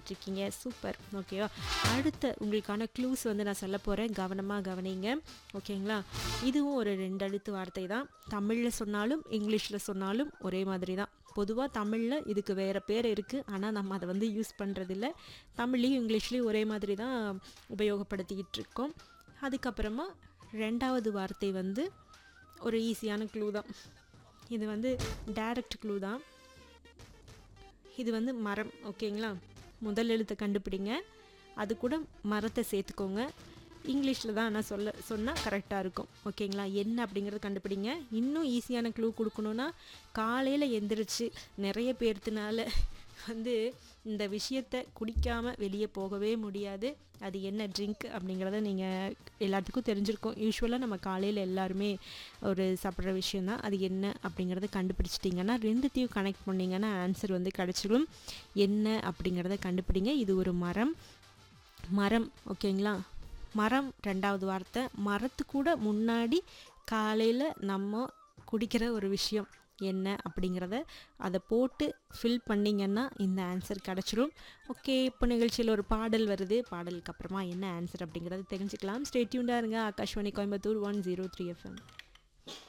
பண்ணிகிட்ருக்கீங்க சூப்பர் ஓகேவா அடுத்த உங்களுக்கான க்ளூஸ் வந்து நான் சொல்ல போகிறேன் கவனமாக கவனிங்க ஓகேங்களா இதுவும் ஒரு ரெண்டு எழுத்து வார்த்தை தான் தமிழில் சொன்னாலும் இங்கிலீஷில் சொன்னாலும் ஒரே மாதிரி தான் பொதுவாக தமிழில் இதுக்கு வேறு பேர் இருக்குது ஆனால் நம்ம அதை வந்து யூஸ் பண்ணுறதில்ல தமிழ்லேயும் இங்கிலீஷ்லேயும் ஒரே மாதிரி தான் உபயோகப்படுத்திக்கிட்டு இருக்கோம் அதுக்கப்புறமா ரெண்டாவது வார்த்தை வந்து ஒரு ஈஸியான க்ளூ தான் இது வந்து டைரக்ட் க்ளூ தான் இது வந்து மரம் ஓகேங்களா முதல் எழுத்தை கண்டுபிடிங்க அது கூட மரத்தை சேர்த்துக்கோங்க இங்கிலீஷில் தான் நான் சொல்ல சொன்னால் கரெக்டாக இருக்கும் ஓகேங்களா என்ன அப்படிங்கிறத கண்டுபிடிங்க இன்னும் ஈஸியான க்ளூ கொடுக்கணுன்னா காலையில் எந்திரிச்சு நிறைய பேர்த்துனால வந்து இந்த விஷயத்தை குடிக்காமல் வெளியே போகவே முடியாது அது என்ன ட்ரிங்க் அப்படிங்கிறத நீங்கள் எல்லாத்துக்கும் தெரிஞ்சிருக்கும் யூஸ்வலாக நம்ம காலையில் எல்லாருமே ஒரு சாப்பிட்ற விஷயந்தான் அது என்ன அப்படிங்கிறத கண்டுபிடிச்சிட்டிங்கன்னா ரெண்டுத்தையும் கனெக்ட் பண்ணிங்கன்னா ஆன்சர் வந்து கிடச்சிடும் என்ன அப்படிங்கிறத கண்டுபிடிங்க இது ஒரு மரம் மரம் ஓகேங்களா மரம் ரெண்டாவது வார்த்தை மரத்து கூட முன்னாடி காலையில் நம்ம குடிக்கிற ஒரு விஷயம் என்ன அப்படிங்கிறத அதை போட்டு ஃபில் பண்ணிங்கன்னா இந்த ஆன்சர் கிடச்சிரும் ஓகே இப்போ நிகழ்ச்சியில் ஒரு பாடல் வருது பாடலுக்கு அப்புறமா என்ன ஆன்சர் அப்படிங்கிறத தெரிஞ்சுக்கலாம் ஸ்டேட்யூண்டாக இருங்க Akashvani Coimbatore one zero three FM